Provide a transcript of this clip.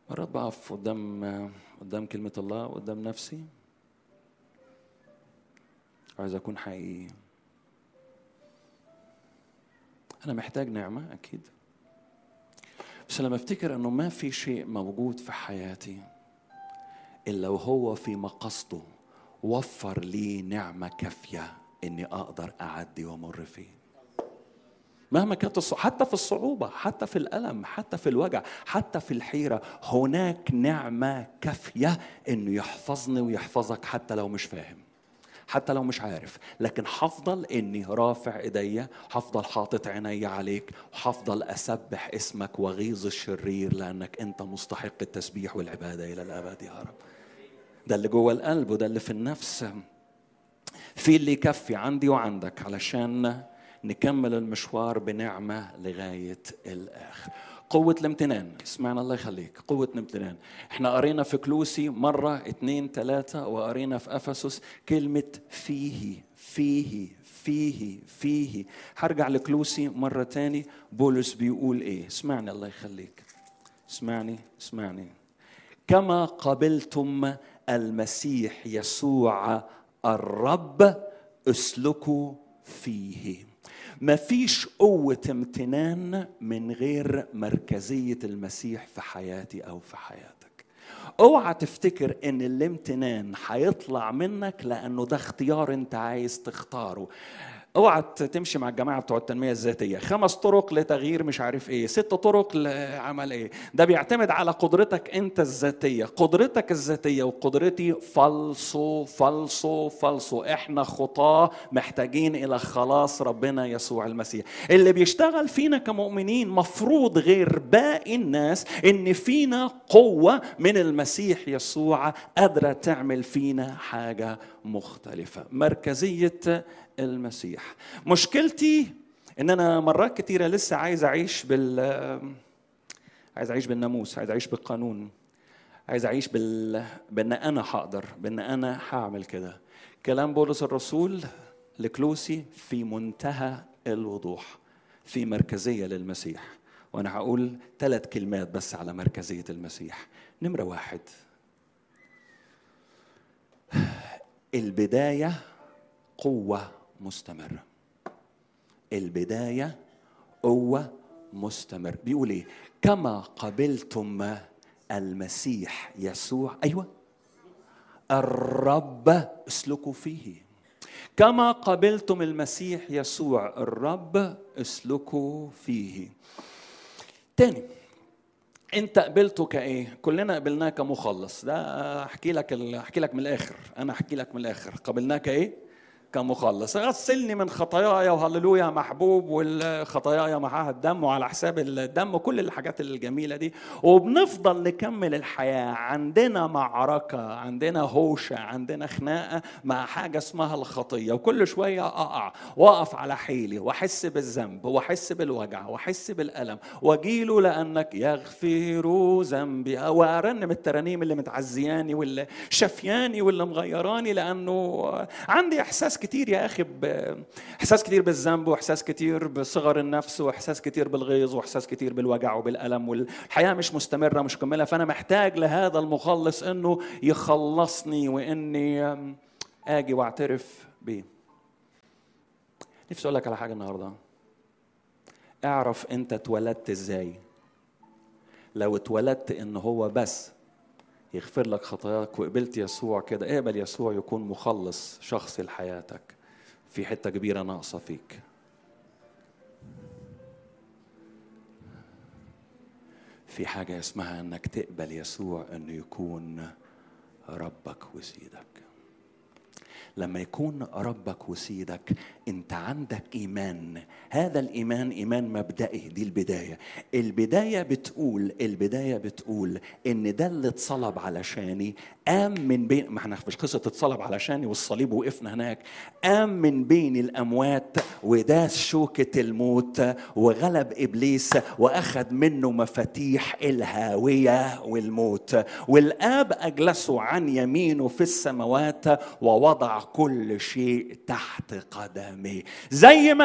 مرات بقف قدام قدام كلمة الله قدام نفسي عايز أكون حقيقي أنا محتاج نعمة أكيد بس لما أفتكر إنه ما في شيء موجود في حياتي إلا وهو في مقصده وفر لي نعمة كافية إني أقدر أعدي وأمر فيه مهما كانت الصعوبة حتى في الصعوبة حتى في الألم حتى في الوجع حتى في الحيرة هناك نعمة كافية إنه يحفظني ويحفظك حتى لو مش فاهم حتى لو مش عارف لكن هفضل اني رافع ايديا هفضل حاطط عيني عليك وهفضل اسبح اسمك وغيظ الشرير لانك انت مستحق التسبيح والعباده الى الابد يا رب ده اللي جوه القلب وده اللي في النفس في اللي يكفي عندي وعندك علشان نكمل المشوار بنعمه لغايه الاخر قوة الامتنان اسمعنا الله يخليك قوة الامتنان احنا قرينا في كلوسي مرة اتنين تلاتة وقرينا في أفسس كلمة فيه فيه فيه فيه هرجع لكلوسي مرة تاني بولس بيقول ايه اسمعني الله يخليك اسمعني اسمعني كما قبلتم المسيح يسوع الرب اسلكوا فيه مفيش قوة امتنان من غير مركزية المسيح في حياتي أو في حياتك اوعى تفتكر ان الامتنان هيطلع منك لانه ده اختيار انت عايز تختاره اوعى تمشي مع الجماعه بتوع التنميه الذاتيه خمس طرق لتغيير مش عارف ايه ست طرق لعمل ايه ده بيعتمد على قدرتك انت الذاتيه قدرتك الذاتيه وقدرتي فالصو فالصو فالصو احنا خطاه محتاجين الى خلاص ربنا يسوع المسيح اللي بيشتغل فينا كمؤمنين مفروض غير باقي الناس ان فينا قوه من المسيح يسوع قادره تعمل فينا حاجه مختلفه مركزيه المسيح مشكلتي ان انا مرات كتيره لسه عايز اعيش بال عايز اعيش بالناموس عايز اعيش بالقانون عايز اعيش بال بان انا هقدر بان انا هعمل كده كلام بولس الرسول لكلوسي في منتهى الوضوح في مركزيه للمسيح وانا هقول ثلاث كلمات بس على مركزيه المسيح نمره واحد البدايه قوه مستمرة البداية قوة مستمر بيقول ايه كما قبلتم المسيح يسوع ايوه الرب اسلكوا فيه كما قبلتم المسيح يسوع الرب اسلكوا فيه تاني انت قبلته كايه كلنا قبلناه كمخلص ده احكي لك احكي لك من الاخر انا احكي لك من الاخر قبلناه كايه كمخلص غسلني من خطاياي وهللويا محبوب والخطاياي معاها الدم وعلى حساب الدم وكل الحاجات الجميلة دي وبنفضل نكمل الحياة عندنا معركة عندنا هوشة عندنا خناقة مع حاجة اسمها الخطية وكل شوية أقع وأقف على حيلي وأحس بالذنب وأحس بالوجع وأحس بالألم وأجيله لأنك يغفر ذنبي وأرنم الترانيم اللي متعزياني واللي شفياني واللي مغيراني لأنه عندي إحساس كتير يا اخي احساس كتير بالذنب واحساس كتير بصغر النفس واحساس كتير بالغيظ واحساس كتير بالوجع وبالالم والحياه مش مستمره مش كمله فانا محتاج لهذا المخلص انه يخلصني واني اجي واعترف بيه نفسي اقول لك على حاجه النهارده اعرف انت اتولدت ازاي لو اتولدت ان هو بس يغفر لك خطاياك وقبلت يسوع كده اقبل يسوع يكون مخلص شخصي لحياتك في حته كبيره ناقصه فيك في حاجه اسمها انك تقبل يسوع انه يكون ربك وسيدك لما يكون ربك وسيدك انت عندك ايمان هذا الايمان ايمان مبدئي دي البدايه البدايه بتقول البدايه بتقول ان ده اللي اتصلب علشاني قام من بين ما احنا مش قصه اتصلب علشاني والصليب وقفنا هناك قام من بين الاموات وداس شوكه الموت وغلب ابليس واخذ منه مفاتيح الهاويه والموت والاب اجلسه عن يمينه في السماوات ووضع كل شيء تحت قدمه زي ما